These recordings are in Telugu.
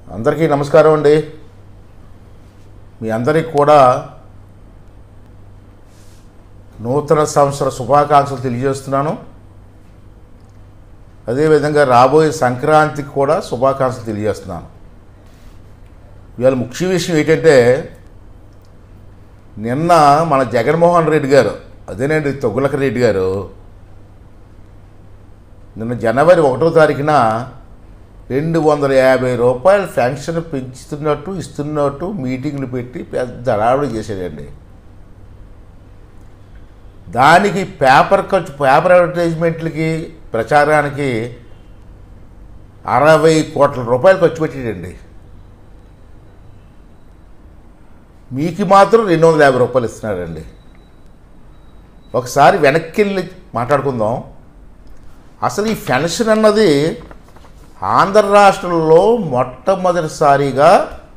అందరికీ నమస్కారం అండి మీ అందరికి కూడా నూతన సంవత్సర శుభాకాంక్షలు తెలియజేస్తున్నాను అదేవిధంగా రాబోయే సంక్రాంతికి కూడా శుభాకాంక్షలు తెలియజేస్తున్నాను ఇవాళ ముఖ్య విషయం ఏంటంటే నిన్న మన జగన్మోహన్ రెడ్డి గారు అదేనండి తొగ్గులక రెడ్డి గారు నిన్న జనవరి ఒకటో తారీఖున రెండు వందల యాభై రూపాయల పెన్షన్ పెంచుతున్నట్టు ఇస్తున్నట్టు మీటింగ్లు పెట్టి పెద్ద హడావుడి చేశాడండి దానికి పేపర్ ఖర్చు పేపర్ అడ్వర్టైజ్మెంట్లకి ప్రచారానికి అరవై కోట్ల రూపాయలు ఖర్చు పెట్టాడండి మీకు మాత్రం రెండు వందల యాభై రూపాయలు ఇస్తున్నాడండి ఒకసారి వెనక్కి వెళ్ళి మాట్లాడుకుందాం అసలు ఈ పెన్షన్ అన్నది ఆంధ్ర రాష్ట్రంలో మొట్టమొదటిసారిగా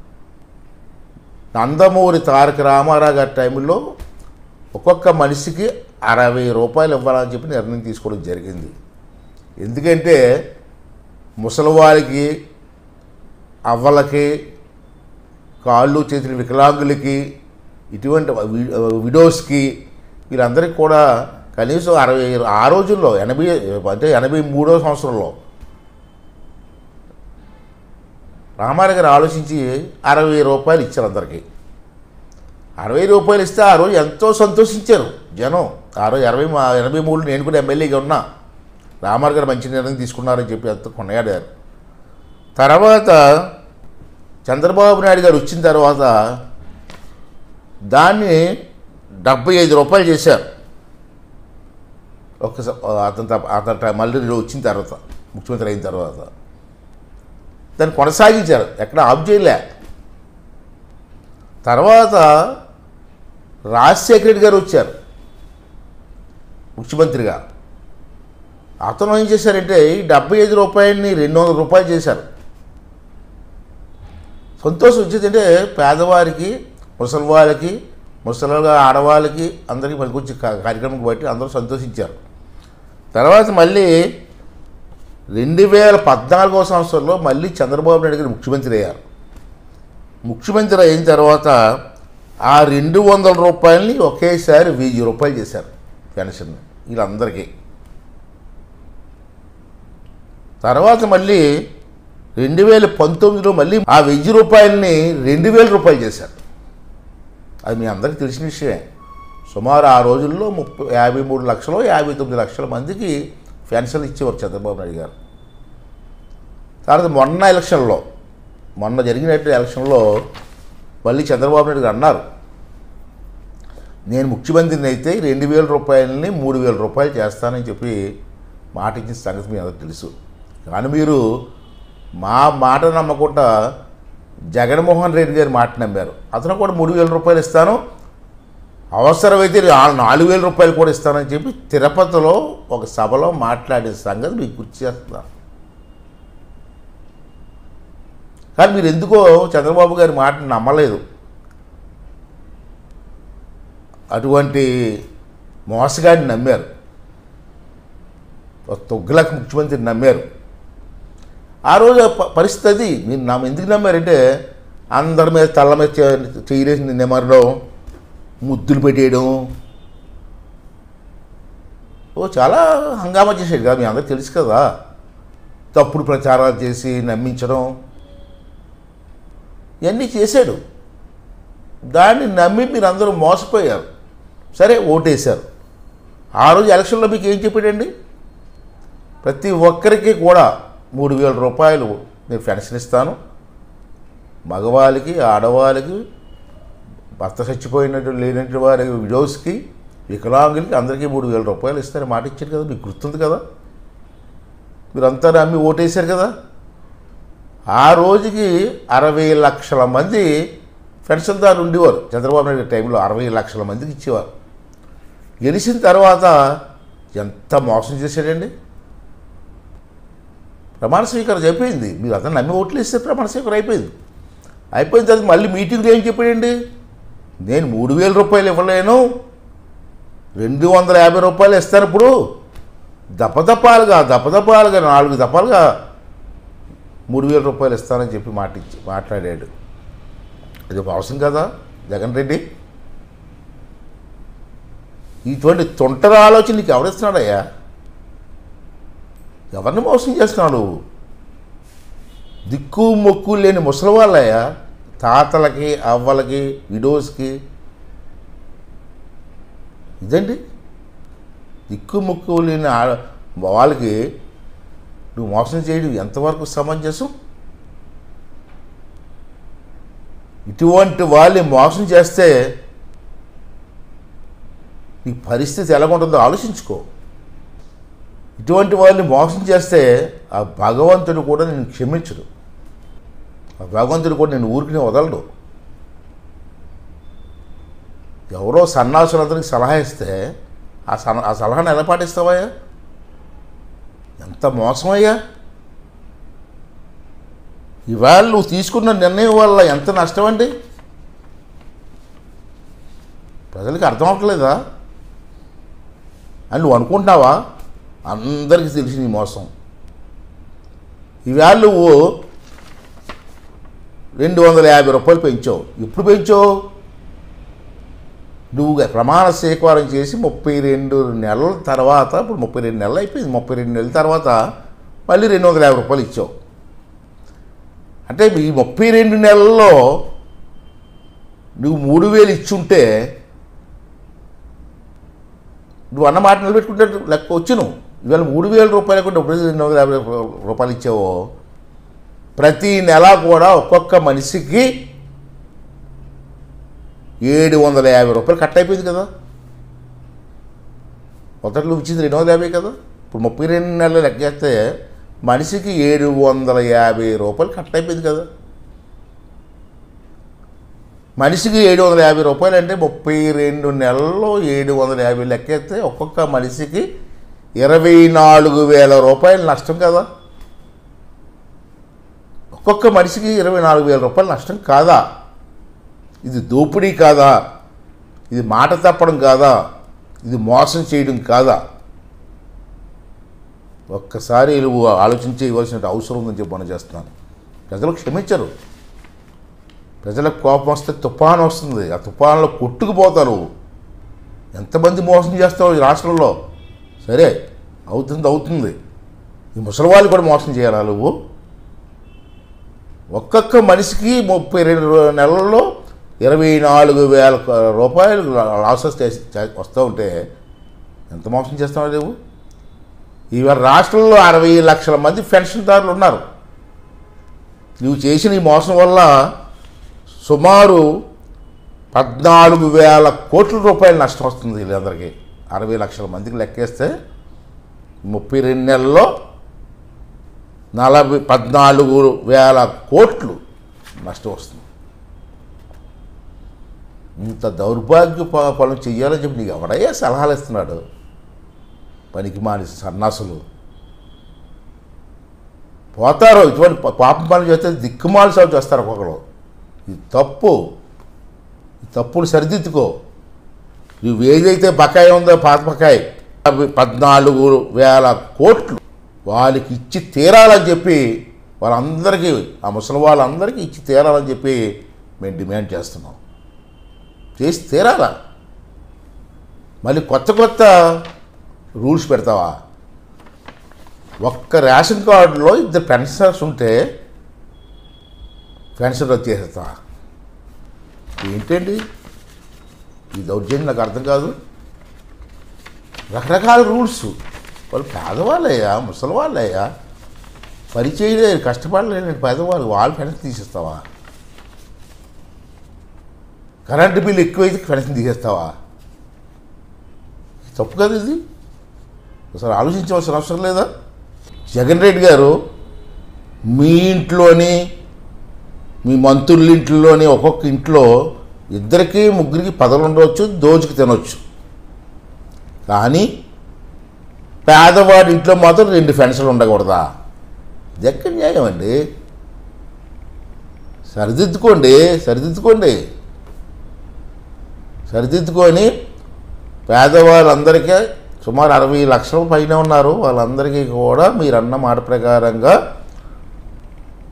నందమూరి తారక రామారావు గారి టైంలో ఒక్కొక్క మనిషికి అరవై రూపాయలు ఇవ్వాలని చెప్పి నిర్ణయం తీసుకోవడం జరిగింది ఎందుకంటే ముసలివారికి అవ్వలకి కాళ్ళు చేతులు వికలాంగులకి ఇటువంటి వి- విడోస్కి వీళ్ళందరికీ కూడా కనీసం అరవై ఆ రోజుల్లో ఎనభై అంటే ఎనభై మూడో సంవత్సరంలో రామారావు గారు ఆలోచించి అరవై రూపాయలు ఇచ్చారు అందరికీ అరవై రూపాయలు ఇస్తే ఆ రోజు ఎంతో సంతోషించారు జనం ఆ రోజు అరవై మా ఎనభై మూడు నేను కూడా ఎమ్మెల్యేగా ఉన్నా రామారావు గారు మంచి నిర్ణయం తీసుకున్నారని చెప్పి ఎంతో కొనియాడారు తర్వాత చంద్రబాబు నాయుడు గారు వచ్చిన తర్వాత దాన్ని డెబ్బై ఐదు రూపాయలు చేశారు ఒక్కసారి అతను తప్ప- అతను ట- మళ్ళీ వచ్చిన తర్వాత ముఖ్యమంత్రి అయిన తర్వాత దాన్ని కొనసాగించారు ఎక్కడ ఆఫ్ చేయలే తర్వాత రాజశేఖర రెడ్డి గారు వచ్చారు ముఖ్యమంత్రిగా అతను ఏం చేశారంటే ఈ డెబ్బై ఐదు రూపాయలని రెండు వందల రూపాయలు చేశారు సంతోషం వచ్చేదంటే పేదవారికి ముసలి వాళ్ళకి ముసలిగా ఆడవాళ్ళకి అందరికీ పనికొచ్చే కా- కార్యక్రమం బట్టి అందరూ సంతోషించారు తర్వాత మళ్ళీ రెండు వేల పద్నాలుగో సంవత్సరంలో మళ్ళీ చంద్రబాబు నాయుడు గారు ముఖ్యమంత్రి అయ్యారు ముఖ్యమంత్రి అయిన తర్వాత ఆ రెండు వందల రూపాయలని ఒకేసారి వెయ్యి రూపాయలు చేశారు పెన్షన్ వీళ్ళందరికీ తర్వాత మళ్ళీ రెండు వేల పంతొమ్మిదిలో మళ్ళీ ఆ వెయ్యి రూపాయలని రెండు వేల రూపాయలు చేశారు అది మీ అందరికీ తెలిసిన విషయమే సుమారు ఆ రోజుల్లో ముప్పై యాభై మూడు లక్షలు యాభై తొమ్మిది లక్షల మందికి పెన్షన్ ఇచ్చేవారు చంద్రబాబు నాయుడు గారు తర్వాత మొన్న ఎలక్షన్లో మొన్న జరిగినట్టు ఎలక్షన్లో మళ్ళీ చంద్రబాబు నాయుడు గారు అన్నారు నేను ముఖ్యమంత్రిని అయితే రెండు వేల రూపాయలని మూడు వేల రూపాయలు చేస్తానని చెప్పి మాట ఇచ్చిన సంగతి మీ అందరికి తెలుసు కానీ మీరు మా మాట నమ్మకుండా జగన్మోహన్ రెడ్డి గారి మాట నమ్మారు అతను కూడా మూడు వేల రూపాయలు ఇస్తాను అవసరమైతే నా- నాలుగు వేల రూపాయలు కూడా ఇస్తానని చెప్పి తిరుపతిలో ఒక సభలో మాట్లాడిన సంగతి మీకు గుర్తు చేస్తున్నాను కానీ మీరు ఎందుకో చంద్రబాబు గారి మాట నమ్మలేదు అటువంటి మోసగాడిని నమ్మారు ఒక తొగ్గులకు ముఖ్యమంత్రిని నమ్మారు ఆ రోజు ఆ ప- పరిస్థితి అది మీరు నా ఎందుకు నమ్మారంటే అందరి మీద తల్ల మీద చే- చేయలేసి నిన్నెమరడం ముద్దులు పెట్టేయడం ఓ చాలా హంగామా చేసాడు కదా మీ అందరికి తెలుసు కదా తప్పుడు ప్రచారాలు చేసి నమ్మించడం ఇవన్నీ చేశాడు దాన్ని నమ్మి మీరు అందరూ మోసపోయారు సరే ఓటేశారు ఆ రోజు ఎలక్షన్లో మీకు ఏం చెప్పాడండి ప్రతి ఒక్కరికి కూడా మూడు వేల రూపాయలు నేను పెన్షన్ ఇస్తాను మగవాళ్ళకి ఆడవాళ్ళకి భర్త చచ్చిపోయినట్టు లేనట్టు వారి విడోస్కి వికలాంగులకి అందరికీ మూడు వేల రూపాయలు ఇస్తారని మాట ఇచ్చారు కదా మీకు గుర్తుంది కదా మీరంతా నమ్మి ఓటేశారు కదా ఆ రోజుకి అరవై లక్షల మంది పెన్షన్దారులు ఉండేవారు చంద్రబాబు నాయుడు గారి టైంలో అరవై లక్షల మందికి ఇచ్చేవారు గెలిచిన తర్వాత ఎంత మోసం చేశాడండి ప్రమాణ స్వీకారం అయిపోయింది మీరు అతను నమ్మి ఓట్లు ఇస్తే ప్రమాణ స్వీకారం అయిపోయింది అయిపోయిన తర్వాత మళ్ళీ మీటింగ్లో ఏం చెప్పాడండి నేను మూడు వేల రూపాయలు ఇవ్వలేను రెండు వందల యాభై రూపాయలు ఇస్తాను ఇప్పుడు దపదపాలుగా దపదపాలుగా నాలుగు దపాలుగా మూడు వేల రూపాయలు ఇస్తానని చెప్పి మాట ఇచ్చి మాట్లాడాడు ఇది ఒక అవసరం కదా జగన్ రెడ్డి ఇటువంటి తొంటర ఆలోచన నీకు ఎవరిస్తున్నాడయ్యా ఎవరిని మోసం చేస్తున్నాడు దిక్కు మొక్కు లేని ముసలి వాళ్ళయ్యా తాతలకి అవ్వలకి విడోస్కి ఇదండి దిక్కు ముక్కు లేని ఆ- వాళ్ళకి నువ్వు మోసం చేయడం ఎంతవరకు సమంజసం ఇటువంటి వాళ్ళని మోసం చేస్తే నీ పరిస్థితి ఎలా ఉంటుందో ఆలోచించుకో ఇటువంటి వాళ్ళని మోసం చేస్తే ఆ భగవంతుడు కూడా నేను క్షమించడు ఆ భగవంతుడు కూడా నేను ఊరికి వదలడు ఎవరో సన్నాసులు అతనికి సలహా ఇస్తే ఆ సన ఆ సలహాను ఎలా పాటిస్తావయ్యా ఎంత మోసమయ్యా ఇవాళ నువ్వు తీసుకున్న నిర్ణయం వల్ల ఎంత నష్టం అండి ప్రజలకి అర్థం అవ్వట్లేదా అని నువ్వు అనుకుంటున్నావా అందరికీ తెలిసి నీ మోసం ఈవేళ నువ్వు రెండు వందల యాభై రూపాయలు పెంచావు ఎప్పుడు పెంచావు నువ్వు ప్రమాణ స్వీకారం చేసి ముప్పై రెండు నెలల తర్వాత ఇప్పుడు ముప్పై రెండు నెలలు అయిపోయింది ముప్పై రెండు నెలల తర్వాత మళ్ళీ రెండు వందల యాభై రూపాయలు ఇచ్చావు అంటే ఈ ముప్పై రెండు నెలల్లో నువ్వు మూడు వేలు ఇచ్చుంటే నువ్వు అన్న మాట నిలబెట్టుకుంటే లెక్క వచ్చి నువ్వు ఇవాళ మూడు వేల రూపాయలు కూడా ఎప్పుడు రెండు వందల యాభై రూపాయలు ఇచ్చావో ప్రతి నెల కూడా ఒక్కొక్క మనిషికి ఏడు వందల యాభై రూపాయలు కట్ అయిపోయింది కదా మొదట్లో ఇచ్చింది రెండు వందల యాభై కదా ఇప్పుడు ముప్పై రెండు నెలలు లెక్క చేస్తే మనిషికి ఏడు వందల యాభై రూపాయలు కట్ అయిపోయింది కదా మనిషికి ఏడు వందల యాభై రూపాయలు అంటే ముప్పై రెండు నెలల్లో ఏడు వందల యాభై లెక్కేస్తే ఒక్కొక్క మనిషికి ఇరవై నాలుగు వేల రూపాయలు నష్టం కదా ఒక్కొక్క మనిషికి ఇరవై నాలుగు వేల రూపాయలు నష్టం కాదా ఇది దోపిడీ కాదా ఇది మాట తప్పడం కాదా ఇది మోసం చేయడం కాదా ఒక్కసారి నువ్వు ఆలోచించే ఇవ్వాల్సిన అవసరం ఉందని చెప్పి మనం చేస్తున్నాను ప్రజలు క్షమించరు ప్రజలకు కోపం వస్తే తుఫాను వస్తుంది ఆ తుఫానులో కొట్టుకుపోతారు ఎంతమంది మోసం చేస్తావు ఈ రాష్ట్రంలో సరే అవుతుంది అవుతుంది ఈ ముసలి వాళ్ళు కూడా మోసం చేయాలా నువ్వు ఒక్కొక్క మనిషికి ముప్పై రెండు నెలల్లో ఇరవై నాలుగు వేల రూపాయలు లాసెస్ చేసి చే- వస్తూ ఉంటే ఎంత మోసం చేస్తావు నువ్వు ఇవాళ రాష్ట్రంలో అరవై లక్షల మంది పెన్షన్దారులు ఉన్నారు నువ్వు చేసిన ఈ మోసం వల్ల సుమారు పద్నాలుగు వేల కోట్ల రూపాయలు నష్టం వస్తుంది వీళ్ళందరికీ అరవై లక్షల మందికి లెక్కేస్తే ముప్పై రెండు నెలల్లో నలభై పద్నాలుగు వేల కోట్లు నష్టం వస్తుంది ఇంత దౌర్భాగ్య ప- పనులు చెయ్యాలని చెప్పి నీకు ఎవడయ్యా సలహాలు ఇస్తున్నాడు పనికి మాని సన్నాసులు పోతారు ఇటువంటి ప- పాపం పనులు చేస్తే దిక్కుమాలి సాగు చేస్తారు ఒక్కొక్కరు ఇది తప్పు ఈ తప్పులు సరిదిద్దుకో నువ్వు ఏదైతే బకాయి ఉందో పాత బకాయి అవి పద్నాలుగు వేల కోట్లు వాళ్ళకి ఇచ్చి తీరాలని చెప్పి వాళ్ళందరికీ ఆ ముసలి వాళ్ళందరికీ ఇచ్చి తీరాలని చెప్పి మేము డిమాండ్ చేస్తున్నాం చేసి తీరాలా మళ్ళీ కొత్త కొత్త రూల్స్ పెడతావా ఒక్క రేషన్ కార్డులో ఇద్దరు పెన్షనర్స్ ఉంటే పెన్షన్ రద్దు చేసేస్తావా ఏంటండి ఈ దౌర్జన్యం నాకు అర్థం కాదు రకరకాల రూల్స్ వాళ్ళు పేదవాళ్ళయ్యా ముసలి వాళ్ళయ్యా పని చేయలేరు కష్టపడలేని పేదవాళ్ళు వాళ్ళు పెన్షన్ తీసేస్తావా కరెంటు బిల్లు ఎక్కువైతే పెన్షన్ తీసేస్తావా తప్పు కదా ఇది ఒకసారి ఆలోచించవలసిన అవసరం లేదా జగన్ రెడ్డి గారు మీ ఇంట్లోని మీ మంత్రుల ఇంట్లోని ఒక్కొక్క ఇంట్లో ఇద్దరికి ముగ్గురికి పదవులు ఉండవచ్చు దోచుకు తినవచ్చు కానీ పేదవాడి ఇంట్లో మాత్రం రెండు పెన్షన్లు ఉండకూడదా ఇది ఎక్కడ న్యాయం అండి సరిదిద్దుకోండి సరిదిద్దుకోండి సరిదిద్దుకొని పేదవాళ్ళందరికీ సుమారు అరవై లక్షల పైన ఉన్నారు వాళ్ళందరికీ కూడా మీరు అన్న మాట ప్రకారంగా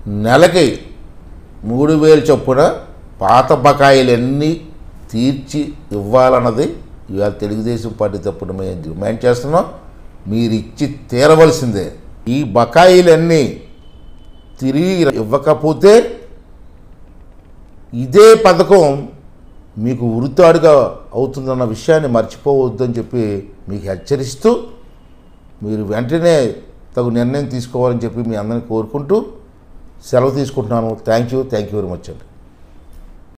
నెలకి మూడు వేలు చొప్పున పాత బకాయిలన్నీ తీర్చి ఇవ్వాలన్నది ఇవాళ తెలుగుదేశం పార్టీ తప్పుడు మేము డిమాండ్ చేస్తున్నాం మీరు ఇచ్చి తీరవలసిందే ఈ బకాయిలన్నీ తిరిగి ఇవ్వకపోతే ఇదే పథకం మీకు ఉరితాడుగా అవుతుందన్న విషయాన్ని మర్చిపోవద్దని చెప్పి మీకు హెచ్చరిస్తూ మీరు వెంటనే తగు నిర్ణయం తీసుకోవాలని చెప్పి మీ అందరిని కోరుకుంటూ సెలవు తీసుకుంటున్నాను thank you thank you very much అండి